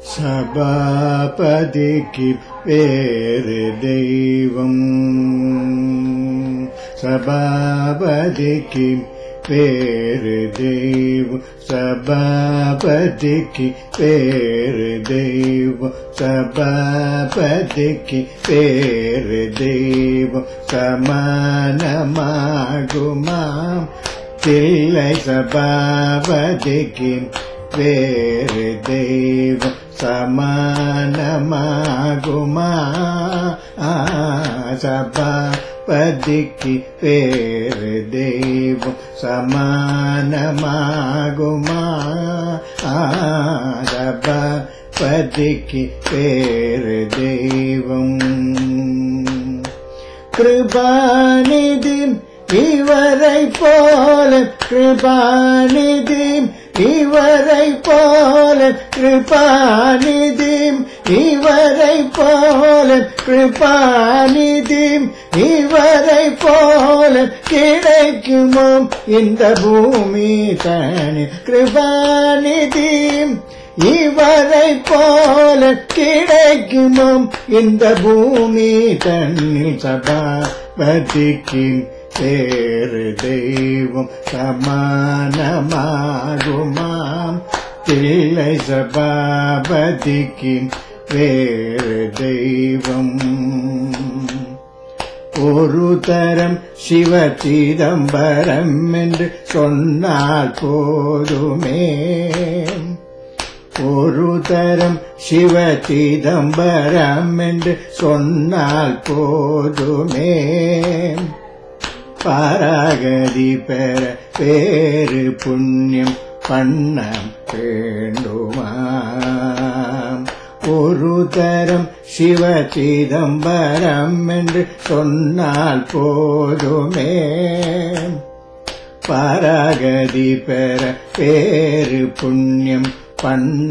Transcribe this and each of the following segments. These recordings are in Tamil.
சபாபதிக்கு வேறு தெய்வம் சபாபதிக்கு வேறு தெய்வம் சபாபதிக்கு வேறு தெய்வம் சபாபதிக்கு வேறு தெய்வம் சமானமாகுமாம் தில்லை சபாபதிக்கு வேறு தெய்வம் சமானமாகுமா சபாபதிக்கு வேறு தெய்வம் சமானமாகுமா சபாபதிக்கு வேறு தெய்வம் கிருபாநிதி இவரை போல கிருபாநிதி இவரை போல கிருபாநிதி இவரை போல கிருபாநிதி இவரை போல கிடைக்குமோ இந்த பூமி தனி கிருபாநிதி இவரை போல கிடைக்குமோ இந்த பூமி தன்னில் சபாபதிக்கு வேறு தெய்வம் சமானமாகுமாம் தில்லை சபாபதிக்கு வேறு தெய்வம் ஒரு தரம் சிவ சிதம்பரம் என்று சொன்னால் போதுமே ஒரு தரம் சிவ சிதம்பரம் என்று சொன்னால் போதுமே பராகதி பெற பேரு புண்ணியம் பண்ண வேண்டுமாம் ஒரு தரம் சிவ சிதம்பரம் என்று சொன்னால் போதுமே பராகதி பெற பேரு புண்ணியம் பண்ண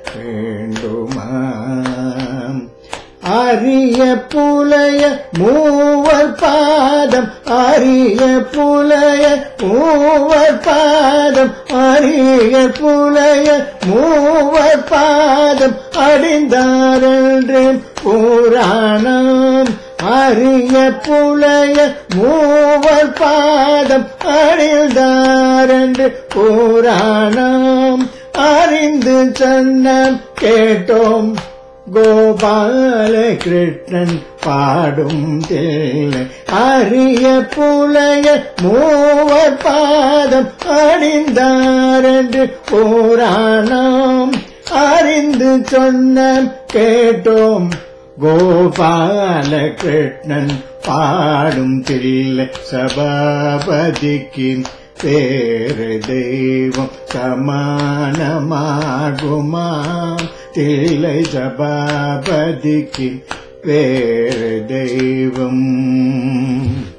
வேண்டுமாம் அரிய புலைய மூவர் பாதம் அரிய புலைய மூவர் பாதம் அரிய புலைய மூவர் பாதம் அடிந்தாரென்று புராணம் அரிய புலைய மூவர் பாதம் அடிந்தாரென்று புராணம் அறிந்து சொன்ன கேட்டோம் கோபால கிருஷ்ணன் பாடும் தில்லை அரிய புலைய மூவர் பாதம் அணிந்தாரென்று புராணம் அறிந்து சொன்ன கேட்டோம் கோபால கிருஷ்ணன் பாடும் தில்லை சபாபதிக்கு வேறு தெய்வம் சமானமாகுமாம் தில்லை சபாபதிக்கு வேறு தெய்வம்